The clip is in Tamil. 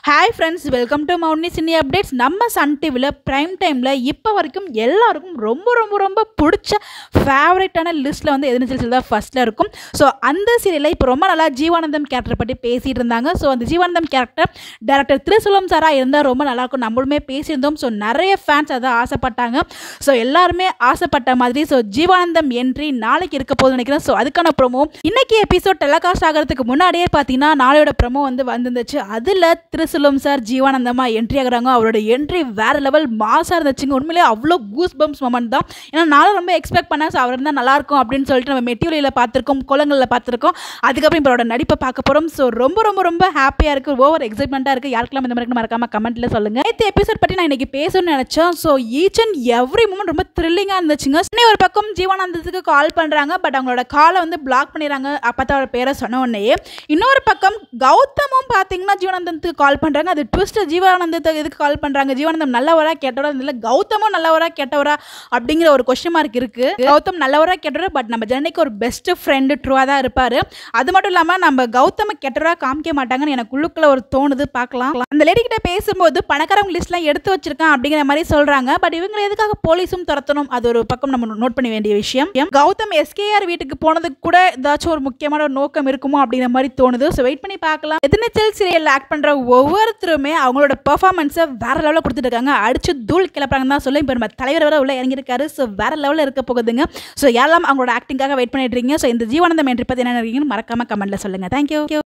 hi friends welcome to Mouni cine updates நம்ம சன் டிவியில் ப்ரைம் டைமில் இப்போ வரைக்கும் எல்லாருக்கும் ரொம்ப ரொம்ப ரொம்ப பிடிச்ச ஃபேவரட்டான லிஸ்ட்டில் வந்து எதிர்நீச்சல் சீரியல் தான் ஃபஸ்ட்டில் இருக்கும் ஸோ அந்த சீரியலில் இப்போ ரொம்ப நல்லா ஜீவானந்தம் கேரக்டர் பற்றி பேசிகிட்டு இருந்தாங்க ஸோ அந்த ஜீவானந்தம் கேரக்டர் டேரக்டர் திருசுலம் சாரா இருந்தால் ரொம்ப நல்லாயிருக்கும் நம்மளுமே பேசியிருந்தோம் ஸோ நிறைய ஃபேன்ஸ் அதை ஆசைப்பட்டாங்க ஸோ எல்லாருமே ஆசைப்பட்ட மாதிரி ஸோ ஜீவானந்தம் என்ட்ரி நாளைக்கு இருக்க போகுதுன்னு நினைக்கிறேன் ஸோ அதுக்கான ப்ரோமோ இன்னைக்கு எபிசோட் டெலகாஸ்ட் ஆகிறதுக்கு முன்னாடியே பார்த்தீங்கன்னா நாளையோட ப்ரோமோ வந்து வந்துருந்துச்சு அதில் திருசுலம் சார் ஜீவானந்தமா என்ட்ரி ஆகுறாங்க அவரோட என்ட்ரி வேற லெவல் மாசாக இருந்துச்சுங்க உண்மையிலே அவ்வளோ கூஸ் பம்ப்ஸ் மொமெண்ட் தான் ஏன்னா நானும் ரொம்ப எக்ஸ்பெக்ட் பண்ணேன் ஸோ அவர் இருந்தால் நல்லாயிருக்கும் அப்படின்னு சொல்லிட்டு நம்ம மெட்டீரியலில் பார்த்துருக்கோம் குளங்களில் பார்த்துருக்கோம் அதுக்கப்புறம் இப்போ அவரோட நடிப்பை பார்க்க போகிறோம் ஸோ ரொம்ப ரொம்ப ரொம்ப ஹாப்பியாக இருக்குது ஓவர் எக்ஸைட்மெண்ட்டாக இருக்குது யாருக்கெல்லாம் இந்த மாதிரி மறக்காம கமெண்ட்ல சொல்லுங்கள் நேற்று எபிசோட் பற்றி நான் இன்னைக்கு பேசணும்னு நினச்சேன் so each and every moment ரொம்ப த்ரில்லிங்காக இருந்துச்சுங்க இன்னும் ஒரு பக்கம் ஜீவானந்தத்துக்கு கால் பண்ணுறாங்க பட் அவங்களோட காலை வந்து பிளாக் பண்ணிடுறாங்க அப்போ தான் அவர் பேரை சொன்ன உடனே இன்னொரு பக்கம் கௌதமும் பார்த்தீங்கன்னா ஜீவானந்தத்துக்கு கால் பண்ணுறாங்க அது ட்விஸ்ட் ஜீவானந்தத்தை எதுக்கு கால் பண்ணுறாங்க ஜீவானந்தம் நல்லவரா கெட்டவரா இல்லை கௌதமும் நல்லவரா கெட்டவரா அப்படிங்கிற ஒரு கொஸ்டின் மார்க் இருக்கு கௌதம் நல்லவரா கெட்டவரா பட் நம்ம ஜனனிக்கு ஒரு பெஸ்ட் ஃப்ரெண்டு ட்ரூவாக தான் இருப்பார் அது மட்டும் இல்லாமல் நம்ம கௌதம கெட்டவரா காமிக்க மாட்டாங்கன்னு எனக்கு உள்ளுக்குள்ள ஒரு தோணுது பார்க்கலாம் அந்த லேடி கிட்ட பேசும்போது பணக்காரங்க லிஸ்ட்லாம் எடுத்து வச்சிருக்கேன் அப்படிங்கிற மாதிரி சொல்றாங்க பட் இவங்க எதுக்காக போலீஸும் துரத்தணும் அது ஒரு பக்கம் நம்ம நோட் பண்ண வேண்டிய விஷயம் கௌதம் எஸ்கேஆர் வீட்டுக்கு போனதுக்கு கூட ஏதாச்சும் ஒரு முக்கியமான ஒரு நோக்கம் இருக்குமோ அப்படிங்கிற மாதிரி தோணுது ஸோ வெயிட் பண்ணி பார்க்கலாம் எதிர்நீச்சல் சீரியல் ஆக்ட் பண்ற ஒவ்வொருத்தருமே அவங்களோட பெர்ஃபார்மன்ஸை வேற லெவலில் கொடுத்துட்டு இருக்காங்க அடிச்சு தூள் கிளப்புறாங்கன்னு தான் சொல்லி இப்போ நம்ம தலைவர் வர உள்ள இறங்கியிருக்காரு ஸோ வேற லெவலில் இருக்க போகுதுங்க ஸோ யாரெல்லாம் அவங்களோட ஆக்டிங்காக வெயிட் பண்ணிட்டு இருக்கீங்க ஸோ இந்த ஜீவானந்தம் என்ட்ரி பற்றி என்ன நினைக்கிறீங்கன்னு மறக்காம கமெண்ட்ல சொல்லுங்க தேங்க்யூ